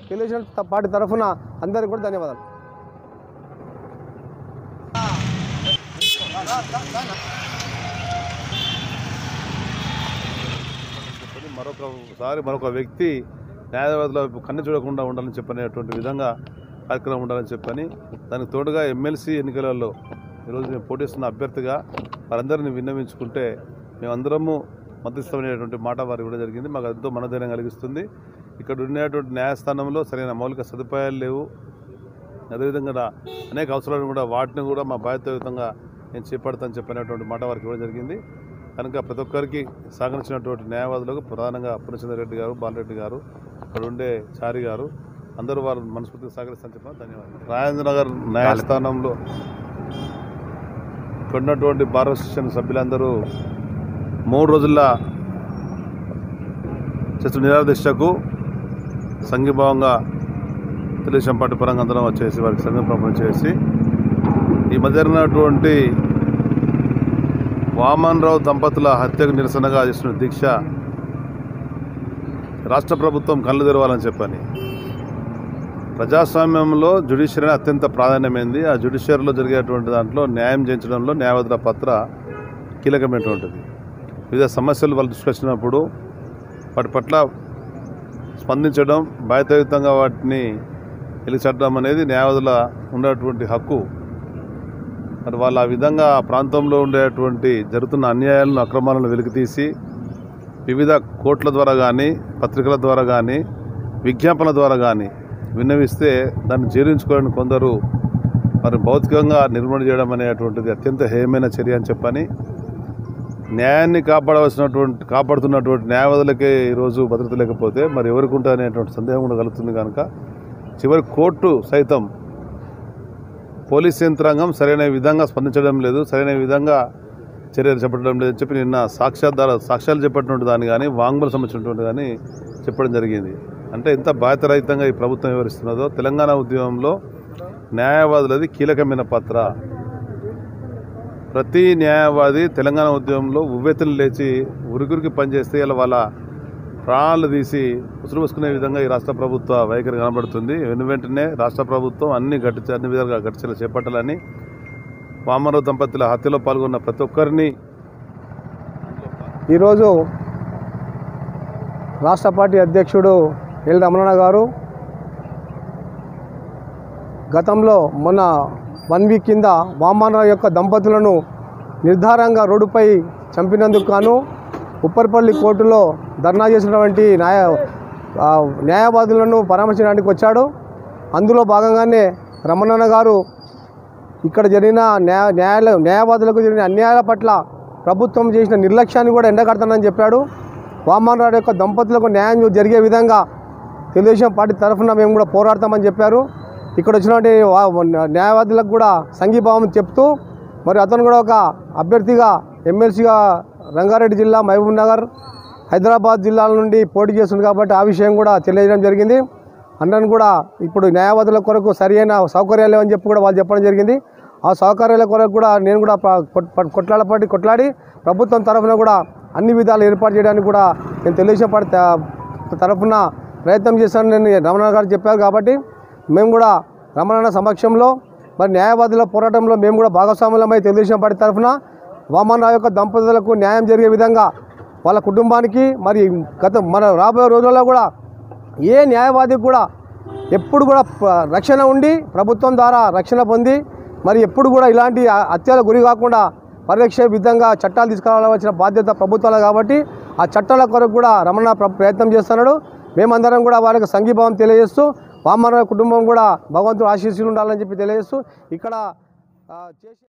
Telugu Desam party తరఫున అందరికీ కూడా ధన్యవాదాలు చెప్పని మరొకసారి మరొక వ్యక్తి న్యాయవాదుల వైపు కన్ను చూడకుండా ఉండాలని చెప్పనేటువంటి విధంగా కార్యక్రమం ఉండాలని చెప్పని దానికి తోడుగా ఎమ్మెల్సీ ఎన్నికలలో ఈరోజు మేము పోటీస్తున్న అభ్యర్థిగా వారందరిని విన్నవించుకుంటే మేమందరము మద్దతిస్తామనేటువంటి మాట వారు ఇవ్వడం జరిగింది మాకు ఎంతో మనోధైర్యం కలిగిస్తుంది ఇక్కడ ఉండేటువంటి న్యాయస్థానంలో సరైన మౌలిక సదుపాయాలు లేవు అదేవిధంగా అనేక అవసరాలను కూడా వాటిని కూడా మా బాధ్యతాయుతంగా నేను చేపడతాను చెప్పినటువంటి మాట వారికి ఇవ్వడం జరిగింది కనుక ప్రతి ఒక్కరికి సహకరించినటువంటి న్యాయవాదులకు ప్రధానంగా పూర్ణచంద్ర గారు బాలరెడ్డి గారు అక్కడ ఉండే చారి గారు అందరూ వారు మనస్ఫూర్తిగా సహకరిస్తాను చెప్పిన ధన్యవాదాలు రాజేంద్ర నగర్ న్యాయస్థానంలో ఇక్కడ ఉన్నటువంటి బార్ అసోసియేషన్ సభ్యులందరూ మూడు రోజుల చేస్తున్న నిరాదీక్షకు సంఘీభావంగా తెలుగుదేశం పార్టీ పరంగా అందరం వచ్చేసి వారికి సంఘం చేసి ఈ మధ్య జరిగినటువంటి వామన్ రావు దంపతుల హత్యకు నిరసనగా చేసిన దీక్ష రాష్ట్ర ప్రభుత్వం కళ్ళు తెరవాలని చెప్పని ప్రజాస్వామ్యంలో జ్యుడిషియరీ అత్యంత ప్రాధాన్యమైంది ఆ జ్యుడిషియరీలో జరిగేటువంటి దాంట్లో న్యాయం చేయించడంలో న్యాయవాదుల పాత్ర కీలకమైనటువంటిది వివిధ సమస్యలు వాళ్ళు తీసుకొచ్చినప్పుడు వాటి పట్ల స్పందించడం బాధ్యతాయుతంగా వాటిని వెలిచట్టడం అనేది న్యాయవాదుల ఉండేటువంటి హక్కు మరి వాళ్ళు ఆ విధంగా ఆ ప్రాంతంలో ఉండేటువంటి జరుగుతున్న అన్యాయాలను అక్రమాలను వెలికితీసి వివిధ కోట్ల ద్వారా కానీ పత్రికల ద్వారా కానీ విజ్ఞాపనల ద్వారా కానీ విన్నవిస్తే దాన్ని జీర్ణించుకోవాలని కొందరు మరి భౌతికంగా నిర్మూలన చేయడం అనేటువంటిది అత్యంత హేయమైన చర్య అని చెప్పని న్యాయాన్ని కాపాడవలసినటువంటి కాపాడుతున్నటువంటి న్యాయవాదులకే ఈరోజు భద్రత లేకపోతే మరి ఎవరికి ఉంటుంది అనేటువంటి సందేహం కూడా కలుగుతుంది కనుక చివరి కోర్టు సైతం పోలీస్ యంత్రాంగం సరైన విధంగా స్పందించడం లేదు సరైన విధంగా చర్యలు చేపట్టడం లేదని చెప్పి నిన్న సాక్ష్యాధార సాక్ష్యాలు చెప్పినటువంటి దాన్ని కానీ వాంగ్మూలం సంబంధించినటువంటి కానీ చెప్పడం జరిగింది అంటే ఎంత బాధ్యతరహితంగా ఈ ప్రభుత్వం వివరిస్తున్నదో తెలంగాణ ఉద్యమంలో న్యాయవాదులది కీలకమైన పాత్ర ప్రతి న్యాయవాది తెలంగాణ ఉద్యమంలో ఉవ్వెత్తులు లేచి ఉరిగురికి పనిచేస్తే ఇలా వాళ్ళ ప్రాణాలు తీసి ఉసురు పోసుకునే విధంగా ఈ రాష్ట్ర ప్రభుత్వ వైఖరి కనబడుతుంది వెను వెంటనే రాష్ట్ర ప్రభుత్వం అన్ని గట్టి అన్ని విధాలుగా గడిచలు చేపట్టాలని వామరావు దంపతుల హత్యలో పాల్గొన్న ప్రతి ఒక్కరిని ఈరోజు రాష్ట్ర పార్టీ అధ్యక్షుడు ఎల్ రమణ గారు గతంలో మొన్న వన్ వీక్ కింద వామనరావు యొక్క దంపతులను నిర్ధారంగా రోడ్డుపై చంపినందుకు గాను ఉప్పర్పల్లి కోర్టులో ధర్నా చేసినటువంటి న్యాయ ఆ, న్యాయవాదులను పరామర్శించడానికి వచ్చాడు అందులో భాగంగానే రమణన్న గారు ఇక్కడ జరిగిన న్యాయ న్యాయాల న్యాయవాదులకు జరిగిన అన్యాయాల పట్ల ప్రభుత్వం చేసిన నిర్లక్ష్యాన్ని కూడా ఎండగడతానని చెప్పాడు వామన్ రావు యొక్క దంపతులకు న్యాయం జరిగే విధంగా తెలుగుదేశం పార్టీ తరఫున మేము కూడా పోరాడతామని చెప్పారు ఇక్కడ వచ్చినటువంటి వా- న్యాయవాదులకు కూడా సంఘీభావం చెప్తూ మరి అతను కూడా ఒక అభ్యర్థిగా ఎమ్మెల్సీగా రంగారెడ్డి జిల్లా మహబూబ్ నగర్ హైదరాబాద్ జిల్లాల నుండి పోటీ చేస్తుంది కాబట్టి ఆ విషయం కూడా తెలియజేయడం జరిగింది అన్నను కూడా ఇప్పుడు న్యాయవాదుల కొరకు సరైన సౌకర్యాలు లేవని చెప్పి కూడా వాళ్ళు చెప్పడం జరిగింది ఆ సౌకర్యాల కొరకు కూడా నేను కూడా ప- కొట్- పట్- కొట్లాడపాటి కొట్లాడి ప్రభుత్వం తరఫున కూడా అన్ని విధాలు ఏర్పాటు చేయడానికి కూడా నేను తెలుగుదేశం పార్టీ త- తరఫున ప్రయత్నం చేశాను నేను రమణ గారు చెప్పారు కాబట్టి మేము కూడా రమణ సమక్షంలో మరి న్యాయవాదుల పోరాటంలో మేము కూడా భాగస్వాములమై తెలుగుదేశం పార్టీ తరఫున వామన్ రావు యొక్క దంపతులకు న్యాయం జరిగే విధంగా వాళ్ళ కుటుంబానికి మరి గత మన రాబోయే రోజుల్లో కూడా ఏ న్యాయవాదికి కూడా ఎప్పుడు కూడా ప్ర- రక్షణ ఉండి ప్రభుత్వం ద్వారా రక్షణ పొంది మరి ఎప్పుడు కూడా ఇలాంటి హ- హత్యలకు గురి కాకుండా పరిరక్షే విధంగా చట్టాలు తీసుకురావాల్సిన బాధ్యత ప్రభుత్వాలు కాబట్టి ఆ చట్టాల కొరకు కూడా రమణ ప్ర- ప్రయత్నం చేస్తున్నాడు మేమందరం కూడా వారికి సంఘీభావం తెలియజేస్తూ వామన కుటుంబం కూడా భగవంతుడు ఆశీస్సులు ఉండాలని చెప్పి తెలియజేస్తూ ఇక్కడ ఆ, చేసి